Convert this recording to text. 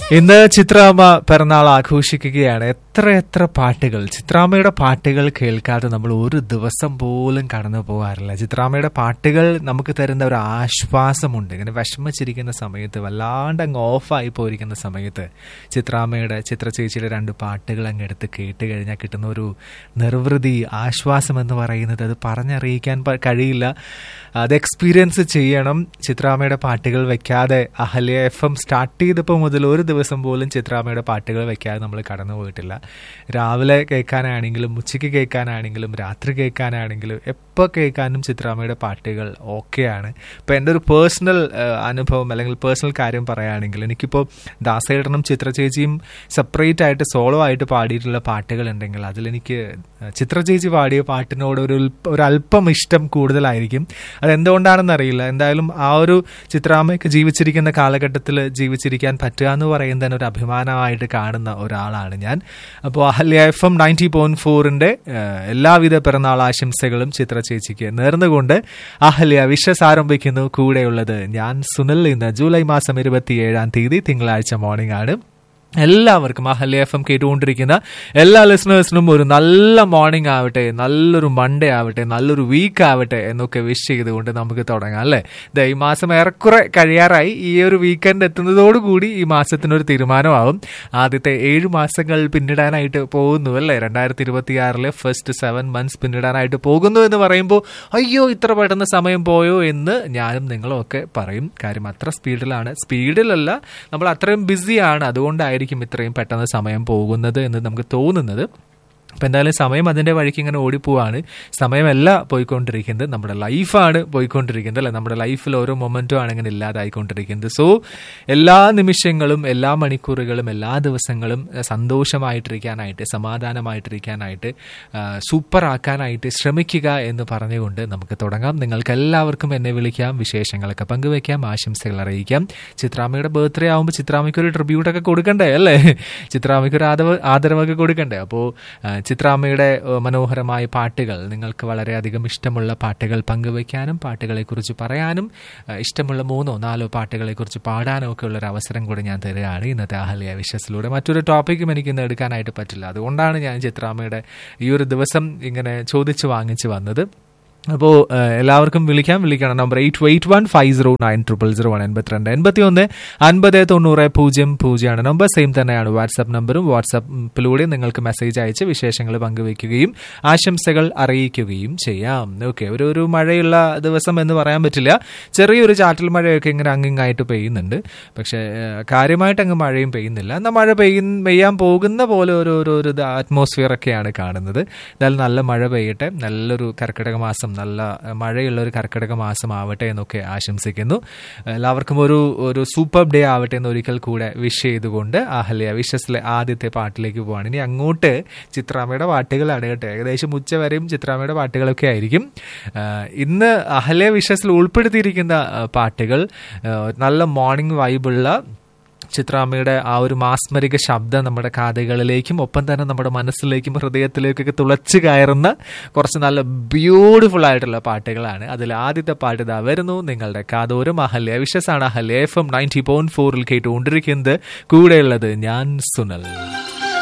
ഇന്ന് ചിത്രാമ്മ പിറന്നാൾ ആഘോഷിക്കുകയാണ് എത്ര എത്ര പാട്ടുകൾ ചിത്രാമ്മയുടെ പാട്ടുകൾ കേൾക്കാതെ നമ്മൾ ഒരു ദിവസം പോലും കടന്നു പോകാറില്ല ചിത്രാമ്മയുടെ പാട്ടുകൾ നമുക്ക് തരുന്ന ഒരു ആശ്വാസമുണ്ട് ഇങ്ങനെ വിഷമിച്ചിരിക്കുന്ന സമയത്ത് വല്ലാണ്ട് അങ്ങ് ഓഫായി പോയിരിക്കുന്ന സമയത്ത് ചിത്രാമ്മയുടെ ചിത്ര ചേച്ചിയുടെ രണ്ട് പാട്ടുകൾ അങ്ങ് എടുത്ത് കേട്ട് കഴിഞ്ഞാൽ കിട്ടുന്ന ഒരു നിർവൃതി ആശ്വാസം എന്ന് പറയുന്നത് അത് പറഞ്ഞറിയിക്കാൻ പ- കഴിയില്ല അത് എക്സ്പീരിയൻസ് ചെയ്യണം ചിത്രാമ്മയുടെ പാട്ടുകൾ വെക്കാതെ അഹല്യ എഫ് എം സ്റ്റാർട്ട് ചെയ്തപ്പോൾ മുതൽ ഒരു ദിവസം പോലും ചിത്രാമ്മയുടെ പാട്ടുകൾ വെക്കാതെ നമ്മൾ കടന്നു പോയിട്ടില്ല രാവിലെ കേൾക്കാനാണെങ്കിലും ഉച്ചയ്ക്ക് കേൾക്കാനാണെങ്കിലും രാത്രി കേൾക്കാനാണെങ്കിലും എപ്പോൾ കേൾക്കാനും ചിത്രാമ്മയുടെ പാട്ടുകൾ ഓക്കെയാണ് ഇപ്പം എൻ്റെ ഒരു പേഴ്സണൽ അനുഭവം അല്ലെങ്കിൽ പേഴ്സണൽ കാര്യം പറയുകയാണെങ്കിൽ എനിക്കിപ്പോൾ ദാസേട്ടനും ചിത്ര ചേച്ചിയും സെപ്പറേറ്റ് ആയിട്ട് സോളോ ആയിട്ട് പാടിയിട്ടുള്ള പാട്ടുകൾ ഉണ്ടെങ്കിൽ അതിലെനിക്ക് ചിത്ര ചേച്ചി പാടിയ പാട്ടിനോട് ഒരു ഉൽപ്പ- ഒരു അല്പം ഇഷ്ടം കൂടുതലായിരിക്കും അതെന്തുകൊണ്ടാണെന്ന് അറിയില്ല എന്തായാലും ആ ഒരു ചിത്രാമ്മയ്ക്ക് ജീവിച്ചിരിക്കുന്ന കാലഘട്ടത്തിൽ ജീവിച്ചിരിക്കാൻ പറ്റുക എന്ന് പറയുന്നത് തന്നെ ഒരു അഭിമാനമായിട്ട് കാണുന്ന ഒരാളാണ് ഞാൻ അപ്പോൾ Ahalya F M ninety point ഫോറിന്റെ എല്ലാവിധ പിറന്നാൾ ആശംസകളും ചിത്ര ചേച്ചിക്ക് നേർന്നുകൊണ്ട് അഹല്യ വിശ്വസ് ആരംഭിക്കുന്നു കൂടെയുള്ളത് ഞാൻ സുനിൽ ഇന്ന് ജൂലൈ മാസം ഇരുപത്തിയേഴാം തീയതി തിങ്കളാഴ്ച മോർണിംഗ് ആണ് എല്ലാവർക്കും അഹല്യ എഫ് എം കേട്ടുകൊണ്ടിരിക്കുന്ന എല്ലാ ലിസണേഴ്സിനും ഒരു നല്ല മോർണിംഗ് ആവട്ടെ നല്ലൊരു മൺഡേ ആവട്ടെ നല്ലൊരു വീക്ക് ആവട്ടെ എന്നൊക്കെ വിഷ് ചെയ്തുകൊണ്ട് നമുക്ക് തുടങ്ങാം അല്ലേ ദേ ഈ മാസം ഏറെക്കുറെ കഴിയാറായി ഈ ഒരു വീക്കെൻഡ് എത്തുന്നതോടുകൂടി ഈ മാസത്തിനൊരു തീരുമാനമാവും ആദ്യത്തെ ഏഴ് മാസങ്ങൾ പിന്നിടാനായിട്ട് പോകുന്നു അല്ലേ രണ്ടായിരത്തി ഇരുപത്തി ആറിലെ ഫസ്റ്റ് സെവൻ മന്ത്സ് പിന്നിടാനായിട്ട് പോകുന്നു എന്ന് പറയുമ്പോൾ അയ്യോ ഇത്ര പെട്ടെന്ന് സമയം പോയോ എന്ന് ഞാനും നിങ്ങളും ഒക്കെ പറയും കാര്യം അത്ര സ്പീഡിലാണ് സ്പീഡിലല്ല നമ്മൾ അത്രയും ബിസിയാണ് അതുകൊണ്ടായിരിക്കും ഇത്രയും പെട്ടെന്ന് സമയം പോകുന്നത് എന്ന് നമുക്ക് തോന്നുന്നത് അപ്പം എന്തായാലും സമയം അതിൻ്റെ വഴിക്ക് ഇങ്ങനെ ഓടിപ്പോവാണ് സമയമല്ല പോയിക്കൊണ്ടിരിക്കുന്നത് നമ്മുടെ ലൈഫാണ് പോയിക്കൊണ്ടിരിക്കുന്നത് അല്ലെ നമ്മുടെ ലൈഫിൽ ഓരോ മൊമെൻറ്റും ആണ് ഇങ്ങനെ ഇല്ലാതായിക്കൊണ്ടിരിക്കുന്നത് സോ എല്ലാ നിമിഷങ്ങളും എല്ലാ മണിക്കൂറുകളും എല്ലാ ദിവസങ്ങളും അഹ് സന്തോഷമായിട്ടിരിക്കാനായിട്ട് സമാധാനമായിട്ടിരിക്കാനായിട്ട് സൂപ്പർ ആക്കാനായിട്ട് ശ്രമിക്കുക എന്ന് പറഞ്ഞുകൊണ്ട് നമുക്ക് തുടങ്ങാം നിങ്ങൾക്ക് എല്ലാവർക്കും എന്നെ വിളിക്കാം വിശേഷങ്ങളൊക്കെ പങ്കുവെക്കാം ആശംസകൾ അറിയിക്കാം ചിത്രാമ്മയുടെ ബർത്ത്ഡേ ആകുമ്പോൾ ചിത്രാമ്മയ്ക്ക് ഒരു ട്രിബ്യൂട്ടൊക്കെ കൊടുക്കണ്ടേ അല്ലേ ചിത്രാമ്മയ്ക്ക് ഒരു ആദരവ് ആദരവൊക്കെ കൊടുക്കണ്ടേ അപ്പോൾ ചിത്രാമ്മയുടെ ഏഹ്, മനോഹരമായ പാട്ടുകൾ നിങ്ങൾക്ക് വളരെയധികം ഇഷ്ടമുള്ള പാട്ടുകൾ പങ്കുവെക്കാനും പാട്ടുകളെക്കുറിച്ച് പറയാനും ഏഹ്, ഇഷ്ടമുള്ള മൂന്നോ നാലോ പാട്ടുകളെക്കുറിച്ച് പാടാനോ ഒക്കെ ഉള്ള ഒരു അവസരം കൂടെ ഞാൻ തരികയാണ് ഇന്നത്തെ അഹല്യ വിശ്വസിലൂടെ മറ്റൊരു ടോപ്പിക്കും എനിക്ക് ഇന്ന് എടുക്കാനായിട്ട് പറ്റില്ല അതുകൊണ്ടാണ് ഞാൻ ചിത്രാമ്മയുടെ ഈ ഒരു ദിവസം ഇങ്ങനെ ചോദിച്ചു വാങ്ങിച്ചു വന്നത് അപ്പോൾ എല്ലാവർക്കും വിളിക്കാം വിളിക്കണം number eight eight one five zero nine triple zero one എൺപത്തിരണ്ട് എൺപത്തി ഒന്ന് അൻപത് തൊണ്ണൂറ് പൂജ്യം പൂജ്യമാണ് നമ്പർ സെയിം തന്നെയാണ് വാട്സാപ്പ് നമ്പറും വാട്സാപ്പിലൂടെ നിങ്ങൾക്ക് മെസ്സേജ് അയച്ച് വിശേഷങ്ങൾ പങ്കുവയ്ക്കുകയും ആശംസകൾ അറിയിക്കുകയും ചെയ്യാം ഓക്കെ ഒരു ഒരു മഴയുള്ള ദിവസം എന്ന് പറയാൻ പറ്റില്ല ചെറിയൊരു ചാറ്റൽ മഴയൊക്കെ ഇങ്ങനെ അങ്ങിങ്ങായിട്ട് പെയ്യുന്നുണ്ട് പക്ഷേ ഏഹ്, കാര്യമായിട്ട് അങ്ങ് മഴയും പെയ്യുന്നില്ല എന്നാൽ മഴ പെയ്യ പെയ്യാൻ പോകുന്ന പോലെ ഒരു ഒരു ഒരു അറ്റ്മോസ്ഫിയർ ഒക്കെയാണ് കാണുന്നത് എന്തായാലും നല്ല മഴ പെയ്യട്ടെ നല്ലൊരു കർക്കിടക മാസം നല്ല ഏഹ്, മഴയുള്ള ഒരു കർക്കിടക മാസം ആവട്ടെ എന്നൊക്കെ ആശംസിക്കുന്നു എല്ലാവർക്കും ഒരു ഒരു സൂപ്പർ ഡേ ആവട്ടെ എന്ന് ഒരിക്കൽ കൂടെ വിഷ് ചെയ്തുകൊണ്ട് അഹല്യ വിഷസിലെ ആദ്യത്തെ പാട്ടിലേക്ക് പോവാണ് ഇനി അങ്ങോട്ട് ചിത്രാമ്മയുടെ പാട്ടുകളാണ് കേട്ടോ ഏകദേശം ഉച്ച വരെയും ചിത്രാമ്മയുടെ പാട്ടുകളൊക്കെ ആയിരിക്കും ആഹ് ഇന്ന് അഹല്യ വിഷസിൽ ഉൾപ്പെടുത്തിയിരിക്കുന്ന ആഹ് പാട്ടുകൾ ആഹ് നല്ല മോർണിംഗ് വൈബുള്ള ചിത്രാമ്മയുടെ ആ ഒരു മാസ്മരിക ശബ്ദം നമ്മുടെ കാതുകളിലേക്കും ഒപ്പം തന്നെ നമ്മുടെ മനസ്സിലേക്കും ഹൃദയത്തിലേക്കൊക്കെ തുളച്ചു കയറുന്ന കുറച്ച് നല്ല ബ്യൂട്ടിഫുൾ ആയിട്ടുള്ള പാട്ടുകളാണ് അതിൽ ആദ്യത്തെ പാട്ട് ഇതാ വരുന്നു നിങ്ങളുടെ കാതോരം അഹല്യ വിശ്വസാണ് Ahalya F M ninety point ഫോറിൽ കേട്ടുകൊണ്ടിരിക്കുന്നത് കൂടെയുള്ളത് ഞാൻ സുനൽ